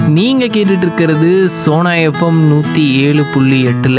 நீங்கள் கேட்டுட்டு இருக்கிறது சோனா எஃப்எம் நூற்றி ஏழு புள்ளி எட்டில்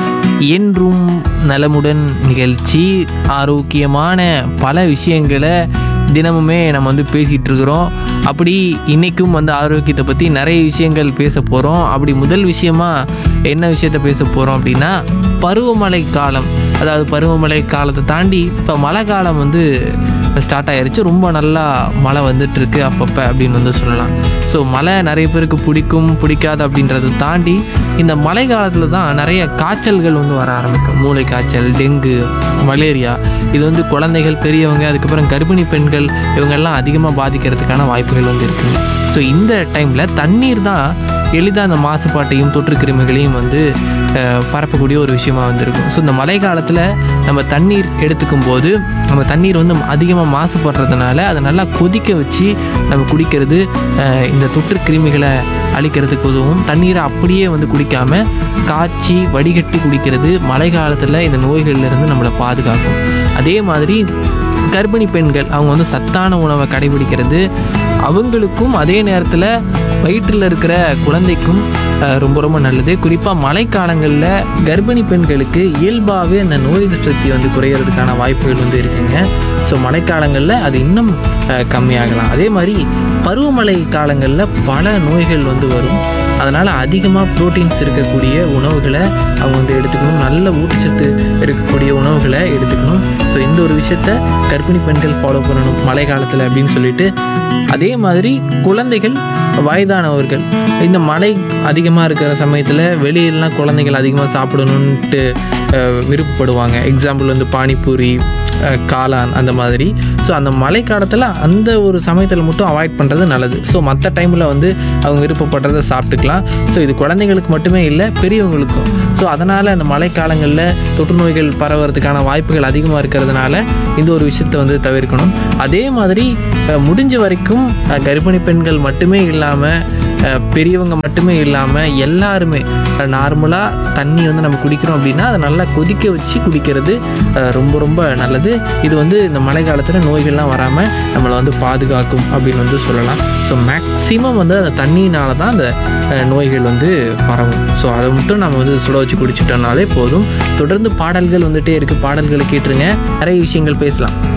என்றும் நலமுடன் நிகழ்ச்சி ஆரோக்கியமான பல விஷயங்களை தினமுமே நம்ம வந்து பேசிகிட்டு இருக்கிறோம் அப்படி இன்றைக்கும் வந்து ஆரோக்கியத்தை பற்றி நிறைய விஷயங்கள் பேச போகிறோம் அப்படி முதல் விஷயமா என்ன விஷயத்த பேச போகிறோம் அப்படின்னா பருவமழை காலம் அதாவது பருவமழை காலத்தை தாண்டி இப்போ மழை காலம் வந்து ஸ்டார்ட் ஆயிருச்சு ரொம்ப நல்லா மழை வந்துட்டுருக்கு அப்பப்போ அப்படின்னு வந்து சொல்லலாம் ஸோ மழை நிறைய பேருக்கு பிடிக்கும் பிடிக்காது அப்படின்றத தாண்டி இந்த மழை காலத்தில் தான் நிறைய காய்ச்சல்கள் வந்து வர ஆரம்பிக்கும் மூளை காய்ச்சல் டெங்கு மலேரியா இது வந்து குழந்தைகள் பெரியவங்க அதுக்கப்புறம் கர்ப்பிணி பெண்கள் இவங்கெல்லாம் அதிகமாக பாதிக்கிறதுக்கான வாய்ப்புகள் வந்து இருக்குங்க ஸோ இந்த டைமில் தண்ணீர் தான் எளிதாக அந்த மாசுபாட்டையும் தொற்று கிருமிகளையும் வந்து அஹ், பரப்பக்கூடிய ஒரு விஷயமா வந்திருக்கும் ஸோ இந்த மழை காலத்தில் நம்ம தண்ணீர் எடுத்துக்கும் போது நம்ம தண்ணீர் வந்து அதிகமாக மாசுபடுறதுனால அதை நல்லா கொதிக்க வச்சு நம்ம குடிக்கிறது அஹ், இந்த தொற்று கிருமிகளை அழிக்கிறதுக்கு உதவும் தண்ணீரை அப்படியே வந்து குடிக்காம காய்ச்சி வடிகட்டி குடிக்கிறது மழை காலத்தில் இந்த நோய்கள்ல இருந்து நம்மளை பாதுகாக்கும் அதே மாதிரி கர்ப்பிணி பெண்கள் அவங்க வந்து சத்தான உணவை கடைபிடிக்கிறது அவங்களுக்கும் அதே நேரத்தில் வயிற்றில் இருக்கிற குழந்தைக்கும் அஹ், ரொம்ப ரொம்ப நல்லது குறிப்பாக மழைக்காலங்களில் கர்ப்பிணி பெண்களுக்கு இயல்பாகவே அந்த நோய் எதிர்ப்பு சக்தி வந்து குறையிறதுக்கான வாய்ப்புகள் வந்து இருக்குங்க ஸோ மழைக்காலங்களில் அது இன்னும் அஹ், கம்மியாகலாம் அதே மாதிரி பருவமழை காலங்களில் பல நோய்கள் வந்து வரும் அதனால் அதிகமாக ப்ரோட்டீன்ஸ் இருக்கக்கூடிய உணவுகளை அவங்க வந்து எடுத்துக்கணும் நல்ல ஊட்டச்சத்து இருக்கக்கூடிய உணவுகளை எடுத்துக்கணும் ஸோ இந்த ஒரு விஷயத்த கர்ப்பிணி பெண்கள் ஃபாலோ பண்ணணும் மழை காலத்தில் அப்படின்னு சொல்லிட்டு அதே மாதிரி குழந்தைகள் வயதானவர்கள் இந்த மழை அதிகமாக இருக்கிற சமயத்தில் வெளியிலலாம் குழந்தைகள் அதிகமாக சாப்பிடணுன்ட்டு அஹ், விருப்பப்படுவாங்க எக்ஸாம்பிள் வந்து பானிபூரி அஹ், காளான் அந்த மாதிரி ஸோ அந்த மழை காலத்தில் அந்த ஒரு சமயத்தில் மட்டும் அவாய்ட் பண்ணுறது நல்லது ஸோ மற்ற டைமில் வந்து அவங்க விருப்பப்படுறத சாப்பிட்டுக்கலாம் ஸோ இது குழந்தைங்களுக்கு மட்டுமே இல்லை பெரியவங்களுக்கும் ஸோ அதனால் அந்த மழைக்காலங்களில் தொற்று நோய்கள் பரவறதுக்கான வாய்ப்புகள் அதிகமாக இருக்கிறதுனால இந்த ஒரு விஷயத்தை வந்து தவிர்க்கணும் அதே மாதிரி அஹ், முடிஞ்ச வரைக்கும் அஹ், கர்ப்பிணி பெண்கள் மட்டுமே இல்லாமல் பெரியவங்க மட்டுமே இல்லாமல் எல்லாருமே நார்மலாக தண்ணி வந்து நம்ம குடிக்கிறோம் அப்படின்னா அதை நல்லா கொதிக்க வச்சு குடிக்கிறது அஹ், ரொம்ப ரொம்ப நல்லது இது வந்து இந்த மழை காலத்தில் நோய்கள்லாம் வராமல் நம்மளை வந்து பாதுகாக்கும் அப்படின்னு வந்து சொல்லலாம் ஸோ மேக்ஸிமம் வந்து அந்த தண்ணியினால தான் அந்த அஹ், நோய்கள் வந்து பரவும் ஸோ அதை மட்டும் நம்ம வந்து சுட வச்சு குடிச்சிட்டோம்னாலே போதும் தொடர்ந்து பாடல்கள் வந்துட்டே இருக்குது பாடல்களை கேட்டுருங்க நிறைய விஷயங்கள் பேசலாம்